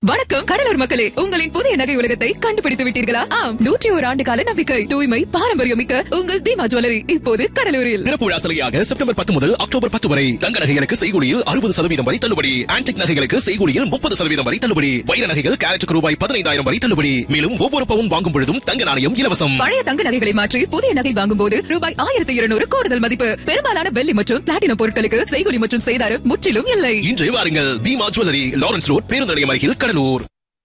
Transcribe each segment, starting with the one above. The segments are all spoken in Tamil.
வணக்கம் கடலூர் மக்களே உங்களின் புதிய நகை உலகத்தை கண்டுபிடித்து விட்டீர்களா ஆம் நூற்றி ஒரு ஆண்டு கால நம்பிக்கை தூய்மை பாரம்பரியம் மிக்க உங்கள் தீமா ஜுவல்லரி இப்போது கடலூரில் திறப்புழா சலுகையாக செப்டம்பர் பத்து முதல் அக்டோபர் பத்து வரை தங்க நகைகளுக்கு செய்கூலியில் அறுபது சதவீதம் வரை தள்ளுபடி ஆன்டிக் நகைகளுக்கு செய்கூலியில் முப்பது சதவீதம் வரை தள்ளுபடி வைர நகைகள் கேரட்டுக்கு ரூபாய் பதினைந்தாயிரம் வரை தள்ளுபடி மேலும் ஒவ்வொரு பவுன் வாங்கும் பொழுதும் தங்க நாணயம் இலவசம் பழைய தங்க நகைகளை மாற்றி புதிய நகை வாங்கும் போது ரூபாய் ஆயிரத்தி இருநூறு கூடுதல் மதிப்பு பெரும்பாலான வெள்ளி மற்றும் பிளாட்டினம் பொருட்களுக்கு செய்கூலி மற்றும் செய்தாரம் முற்றிலும் இல்லை இன்றே வாருங்கள் தீமா ஜுவல்லரி லாரன்ஸ் ரோட் பேருந்து நிலையம் அருகில் Cuddalore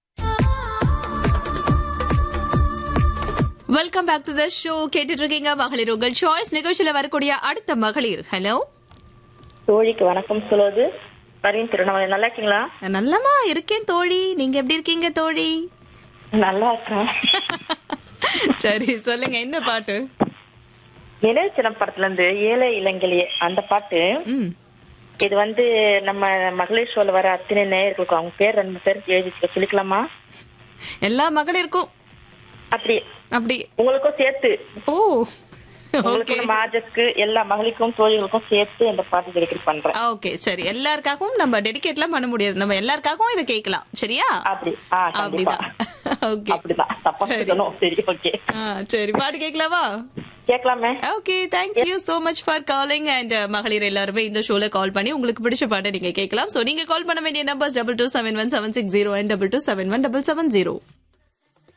welcome back to the show கேட்டுட்டு இருக்கீங்க மகளிர் உங்கள் சாய்ஸ் நிகழ்ச்சியில வரக்கூடிய அடுத்த மகளிர் ஹலோ தோழிக்கு வணக்கம் சொல்லுவது பரவீன் திருவண்ணாமலை நல்லா இருக்கீங்களா நல்லமா இருக்கேன் தோழி நீங்க எப்படி இருக்கீங்க தோழி நல்லா இருக்கேன் சரி சொல்லுங்க என்ன பாட்டு நினைவுச்சினம் படத்துல இருந்து ஏழை இளங்கிலியே அந்த பாட்டு ம் இது வந்து நம்ம மகளிர் ஷோல வர அத்தனை நேயர்களுக்கும் அவங்க பேர் ரெண்டு பேர் எழுதி சொல்லிக்கலாமா எல்லா மகளிருக்கும் அப்படி அப்படி உங்களுக்கும் சேர்த்து ஓ ஓகே உங்களுக்கு நம்ம ஆஜஸ்க்கு எல்லா மகளிருக்கும் தோழிகளுக்கும் சேர்த்து இந்த பாட்டு டெடிகேட் பண்றேன் ஓகே சரி எல்லாருக்காகவும் நம்ம டெடிகேட்லாம் பண்ண முடியாது நம்ம எல்லாருக்காகவும் இதை கேட்கலாம் சரியா அப்படி ஆ கண்டிப்பா அப்படிதான் ஓகே அப்படிதான் தப்பா சரி. சொல்லணும் சரி ஓகே ஆ, சரி பாட்டு கேட்கலாமா கேட்கலாமே okay thank you so much for calling and மகளிர் எல்லாருமே இந்த ஷோல கால் பண்ணி உங்களுக்கு பிடிச்ச பாட்டை நீங்க கேட்கலாம் சோ நீங்க கால் பண்ண வேண்டிய numbers double two seven one seven six zero and double two seven one double seven zero